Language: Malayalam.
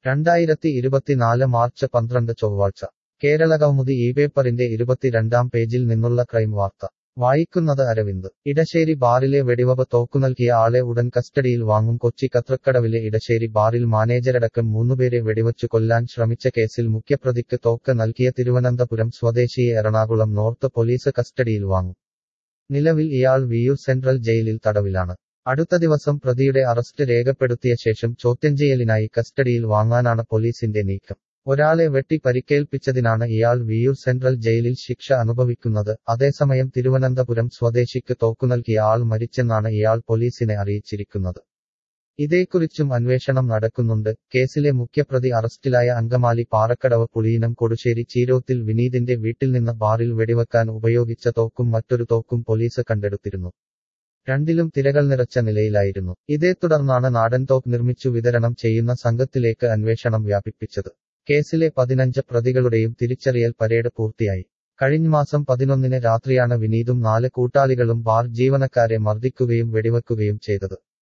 രണ്ടായിരത്തി ഇരുപത്തിനാല് മാർച്ച് പന്ത്രണ്ട് ചൊവ്വാഴ്ച കേരളകൗമുദി ഈ പേപ്പറിന്റെ ഇരുപത്തിരണ്ടാം പേജിൽ നിന്നുള്ള ക്രൈം വാർത്ത വായിക്കുന്നത് അരവിന്ദ് ഇടശ്ശേരി ബാറിലെ വെടിവപ്പ് തോക്കുനൽകിയ ആളെ ഉടൻ കസ്റ്റഡിയിൽ വാങ്ങും കൊച്ചി കത്രക്കടവിലെ ഇടശ്ശേരി ബാറിൽ മാനേജരടക്കം മൂന്നുപേരെ വെടിവച്ചു കൊല്ലാൻ ശ്രമിച്ച കേസിൽ മുഖ്യപ്രതിക്ക് തോക്ക് നൽകിയ തിരുവനന്തപുരം സ്വദേശിയെ എറണാകുളം നോർത്ത് പോലീസ് കസ്റ്റഡിയിൽ വാങ്ങും നിലവിൽ ഇയാൾ വിയൂർ സെൻട്രൽ ജയിലിൽ തടവിലാണ് അടുത്ത ദിവസം പ്രതിയുടെ അറസ്റ്റ് രേഖപ്പെടുത്തിയ ശേഷം ചോദ്യംചെയ്യലിനായി കസ്റ്റഡിയിൽ വാങ്ങാനാണ് പോലീസിന്റെ നീക്കം ഒരാളെ വെട്ടി പരിക്കേൽപ്പിച്ചതിനാണ് ഇയാൾ വിയൂർ സെൻട്രൽ ജയിലിൽ ശിക്ഷ അനുഭവിക്കുന്നത് അതേസമയം തിരുവനന്തപുരം സ്വദേശിക്ക് തോക്കുനൽകിയ ആൾ മരിച്ചെന്നാണ് ഇയാൾ പോലീസിനെ അറിയിച്ചിരിക്കുന്നത് ഇതേക്കുറിച്ചും അന്വേഷണം നടക്കുന്നുണ്ട് കേസിലെ മുഖ്യപ്രതി അറസ്റ്റിലായ അങ്കമാലി പാറക്കടവ് പുളിയിനം കൊടുശ്ശേരി ചീരോത്തിൽ വിനീതിന്റെ വീട്ടിൽ നിന്ന് ബാറിൽ വെടിവെക്കാൻ ഉപയോഗിച്ച തോക്കും മറ്റൊരു തോക്കും പോലീസ് കണ്ടെടുത്തിരുന്നു രണ്ടിലും തിരകൾ നിറച്ച നിലയിലായിരുന്നു ഇതേ തുടർന്നാണ് നാടൻ തോക്ക് നിർമ്മിച്ചു വിതരണം ചെയ്യുന്ന സംഘത്തിലേക്ക് അന്വേഷണം വ്യാപിപ്പിച്ചത് കേസിലെ പതിനഞ്ച് പ്രതികളുടെയും തിരിച്ചറിയൽ പരേഡ് പൂർത്തിയായി കഴിഞ്ഞ മാസം പതിനൊന്നിന് രാത്രിയാണ് വിനീതും നാല് കൂട്ടാളികളും ബാർ ജീവനക്കാരെ മർദ്ദിക്കുകയും വെടിവെക്കുകയും ചെയ്തത്